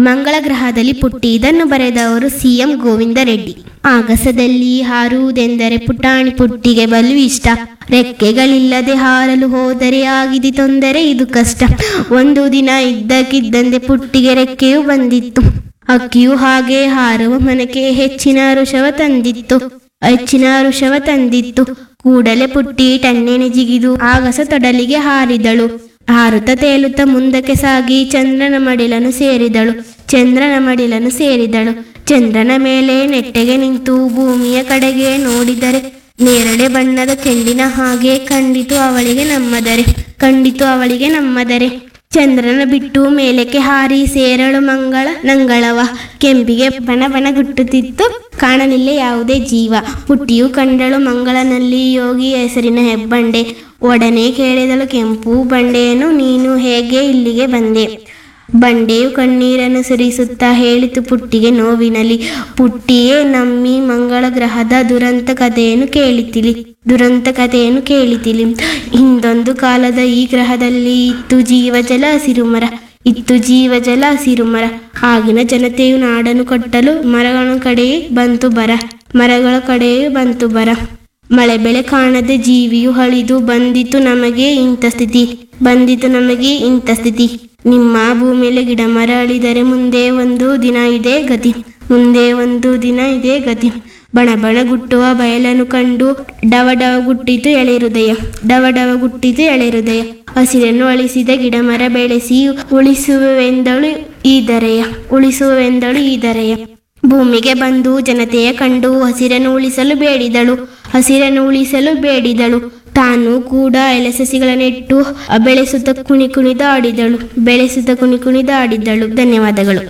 ಮಂಗಳ ಗ್ರಹದಲ್ಲಿ ಪುಟ್ಟಿ ಇದನ್ನು ಬರೆದವರು ಸಿಎಂ ಗೋವಿಂದ ರೆಡ್ಡಿ ಆಗಸದಲ್ಲಿ ಹಾರುವುದೆಂದರೆ ಪುಟಾಣಿ ಪುಟ್ಟಿಗೆ ಬಲು ಇಷ್ಟ ರೆಕ್ಕೆಗಳಿಲ್ಲದೆ ಹಾರಲು ಹೋದರೆ ಆಗಿದೆ ತೊಂದರೆ ಇದು ಕಷ್ಟ ಒಂದು ದಿನ ಇದ್ದಕ್ಕಿದ್ದಂತೆ ಪುಟ್ಟಿಗೆ ರೆಕ್ಕೆಯು ಬಂದಿತ್ತು ಅಕ್ಕಿಯು ಹಾಗೆ ಹಾರುವ ಮನಕ್ಕೆ ಹೆಚ್ಚಿನ ಋಷವ ತಂದಿತ್ತು ಹೆಚ್ಚಿನ ಋಷವ ತಂದಿತ್ತು ಕೂಡಲೇ ಪುಟ್ಟಿ ಟನ್ನೆನೆ ಜಿಗಿದು ಆಗಸ ತೊಡಲಿಗೆ ಹಾರಿದಳು ಹಾರುತ್ತ ತೇಲುತ್ತಾ ಮುಂದಕ್ಕೆ ಸಾಗಿ ಚಂದ್ರನ ಮಡಿಲನ್ನು ಸೇರಿದಳು ಚಂದ್ರನ ಮಡಿಲನ್ನು ಸೇರಿದಳು ಚಂದ್ರನ ಮೇಲೆ ನೆಟ್ಟಗೆ ನಿಂತು ಭೂಮಿಯ ಕಡೆಗೆ ನೋಡಿದರೆ ನೇರಳೆ ಬಣ್ಣದ ಚೆಂಡಿನ ಹಾಗೆ ಕಂಡಿತು ಅವಳಿಗೆ ನಮ್ಮದರೆ ಕಂಡಿತು ಅವಳಿಗೆ ನಮ್ಮದರೆ ಚಂದ್ರನ ಬಿಟ್ಟು ಮೇಲಕ್ಕೆ ಹಾರಿ ಸೇರಳು ಮಂಗಳ ನಂಗಳವ ಕೆಂಪಿಗೆ ಬಣ ಬಣ ಗುಟ್ಟುತ್ತಿತ್ತು ಕಾಣಲಿಲ್ಲ ಯಾವುದೇ ಜೀವ ಪುಟ್ಟಿಯು ಕಂಡಳು ಮಂಗಳನಲ್ಲಿ ಯೋಗಿ ಹೆಸರಿನ ಹೆಬ್ಬಂಡೆ ಒಡನೆ ಕೇಳಿದಳು ಕೆಂಪು ಬಂಡೆಯನ್ನು ನೀನು ಹೇಗೆ ಇಲ್ಲಿಗೆ ಬಂದೆ ಬಂಡೆಯು ಕಣ್ಣೀರನ್ನು ಸುರಿಸುತ್ತಾ ಹೇಳಿತು ಪುಟ್ಟಿಗೆ ನೋವಿನಲ್ಲಿ ಪುಟ್ಟಿಯೇ ನಮ್ಮಿ ಮಂಗಳ ಗ್ರಹದ ದುರಂತ ಕಥೆಯನ್ನು ಕೇಳಿತಿಲಿ ದುರಂತ ಕಥೆಯನ್ನು ಕೇಳಿತಿಲಿ ಹಿಂದೊಂದು ಕಾಲದ ಈ ಗ್ರಹದಲ್ಲಿ ಇತ್ತು ಜೀವಜಲ ಹಸಿರುಮರ ಇತ್ತು ಜೀವಜಲ ಹಸಿರುಮರ ಆಗಿನ ಜನತೆಯು ನಾಡನ್ನು ಕಟ್ಟಲು ಮರಗಳ ಕಡೆಯೇ ಬಂತು ಬರ ಮರಗಳ ಕಡೆಯೇ ಬಂತು ಬರ ಮಳೆ ಬೆಳೆ ಕಾಣದೆ ಜೀವಿಯು ಹಳಿದು ಬಂದಿತು ನಮಗೆ ಇಂಥ ಸ್ಥಿತಿ ಬಂದಿತು ನಮಗೆ ಇಂಥ ಸ್ಥಿತಿ ನಿಮ್ಮ ಭೂಮಿಯಲ್ಲಿ ಗಿಡ ಮರ ಅಳಿದರೆ ಮುಂದೆ ಒಂದು ದಿನ ಇದೆ ಗತಿ ಮುಂದೆ ಒಂದು ದಿನ ಇದೆ ಗತಿ ಬಣ ಬಣ ಗುಟ್ಟುವ ಬಯಲನ್ನು ಕಂಡು ಡವ ಡವ ಗುಟ್ಟಿತು ಎಳೆ ಹೃದಯ ಡವ ಡವ ಗುಟ್ಟಿತು ಎಳೆ ಹೃದಯ ಹಸಿರನ್ನು ಅಳಿಸಿದ ಗಿಡ ಮರ ಬೆಳೆಸಿ ಉಳಿಸುವೆಂದಳು ಈ ದರೆಯ ಉಳಿಸುವೆಂದಳು ಈ ದರೆಯ ಭೂಮಿಗೆ ಬಂದು ಜನತೆಯ ಕಂಡು ಹಸಿರನ್ನು ಉಳಿಸಲು ಬೇಡಿದಳು ಹಸಿರನ್ನು ಉಳಿಸಲು ಬೇಡಿದಳು ತಾನು ಕೂಡ ಎಲೆಸಸಿಗಳ ನೆಟ್ಟು ಬೆಳೆಸುತ್ತ ಕುಣಿ ಕುಣಿದಾಡಿದಳು ಬೆಳೆಸುತ್ತ ಕುಣಿ ಕುಣಿದಾಡಿದಳು ಧನ್ಯವಾದಗಳು